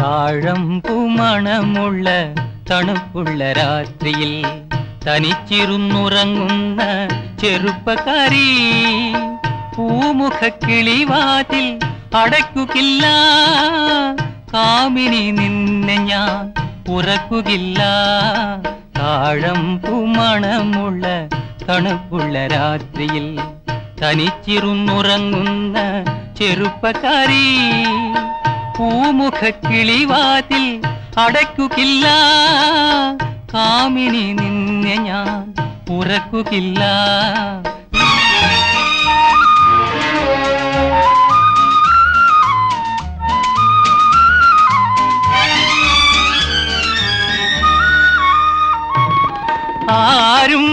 താഴമ്പുമണമുള്ള തണുപ്പുള്ള രാത്രിയിൽ തനിച്ചിരുന്നുറങ്ങുന്ന ചെറുപ്പക്കാരി പൂമുഖ കിളിവാതിൽ അടയ്ക്കുകില്ല കാമിനി നിന്നെ ഞാൻ ഉറക്കുകില്ല താഴമ്പുമണമുള്ള തണുപ്പുള്ള രാത്രിയിൽ തനിച്ചിരുന്നുറങ്ങുന്ന ചെറുപ്പക്കാരി പൂമുഖ കിളിവാതിൽ അടയ്ക്കുകില്ല കാമിനി നിന്നെ ഞാൻ ഉറക്കുകില്ല ആരും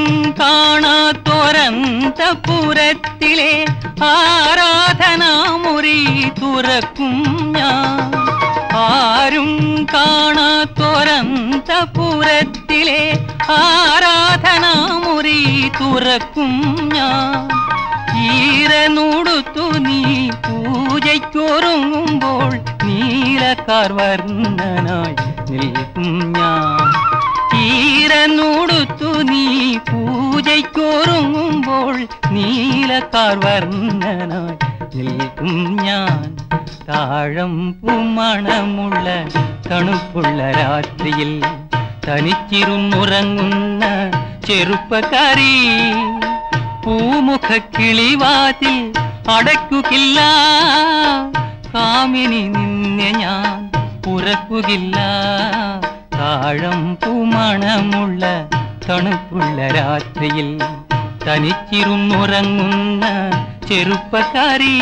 കാണാത്തൊരന്തപുരത്തിലെ ആരാധനാമുറി തുറക്കും ഞാൻ ആരും കാണാത്തൊരന്തപുരത്തിലെ ആരാധനാമുറി തുറക്കും ഞാൻ ഈരനുടുത്തു നീ പൂജയ്ക്കൊരുങ്ങുമ്പോൾ നീലക്കാർ വർണ്ണനായി നിൽക്കും ഞാൻ ഈരനുടുത്തു നീ പൂജയ്ക്കൊരുങ്ങുമ്പോൾ നീലക്കാർ വർണ്ണനായി നിൽക്കും ഞാൻ താഴം പൂമണമുള്ള തണുപ്പുള്ള രാത്രിയിൽ തനിച്ചിരുന്നുറങ്ങുന്ന ചെറുപ്പക്കാരി പൂമുഖ കിളിവാതിൽ അടയ്ക്കുകില്ല കാമിനി നിന്നെ ഞാൻ ഉറക്കുകില്ല താഴം പൂമണമുള്ള തണുപ്പുള്ള രാത്രിയിൽ തനിച്ചിരുന്നുറങ്ങുന്ന ചെറുപ്പക്കാരി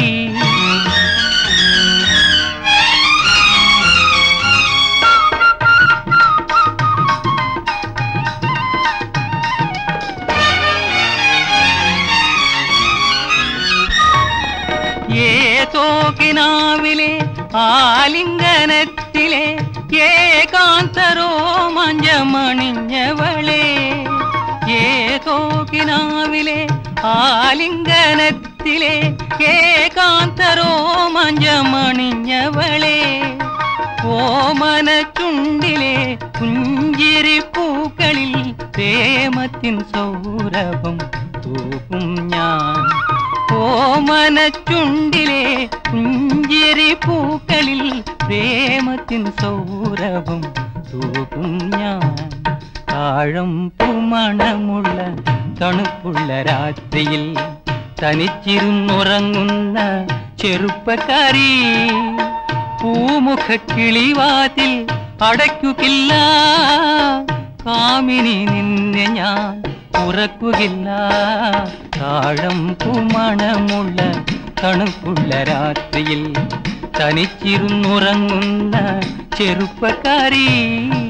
ഏതോ കിനാവിലെ ആലിംഗനത്തിലെ ഏകാന്തരോ മഞ്ചമണിഞ്ഞവളെ ഏതോ കിനാവിലെ ആലിംഗനത്തിലെ ഏകാന്തരോ മഞ്ചമണിഞ്ഞവളെ ഓമന ചുണ്ടിലെ പുഞ്ചിരി പൂക്കളിൽ പ്രേമത്തിൻ സൗരഭം തൂക്കും ഞാൻ ഓമന ചുണ്ടിലെ പുഞ്ചിരി പൂക്കളിൽ പ്രേമത്തിൻ സൗരഭം തൂക്കും ഞാൻ താഴം പൂമണമുള്ള തണുപ്പുള്ള രാത്രിയിൽ തനിച്ചിരുന്നുറങ്ങുന്ന ചെറുപ്പക്കാരി പൂമുഖ കിളിവാതിൽ അടയ്ക്കുകില്ല കാമിനി നിന്നെ ഞാൻ ഉറക്കുകില്ല താഴം പൂമണമുള്ള തണുപ്പുള്ള രാത്രിയിൽ തനിച്ചിരുന്നുറങ്ങുന്ന ചെറുപ്പക്കാരി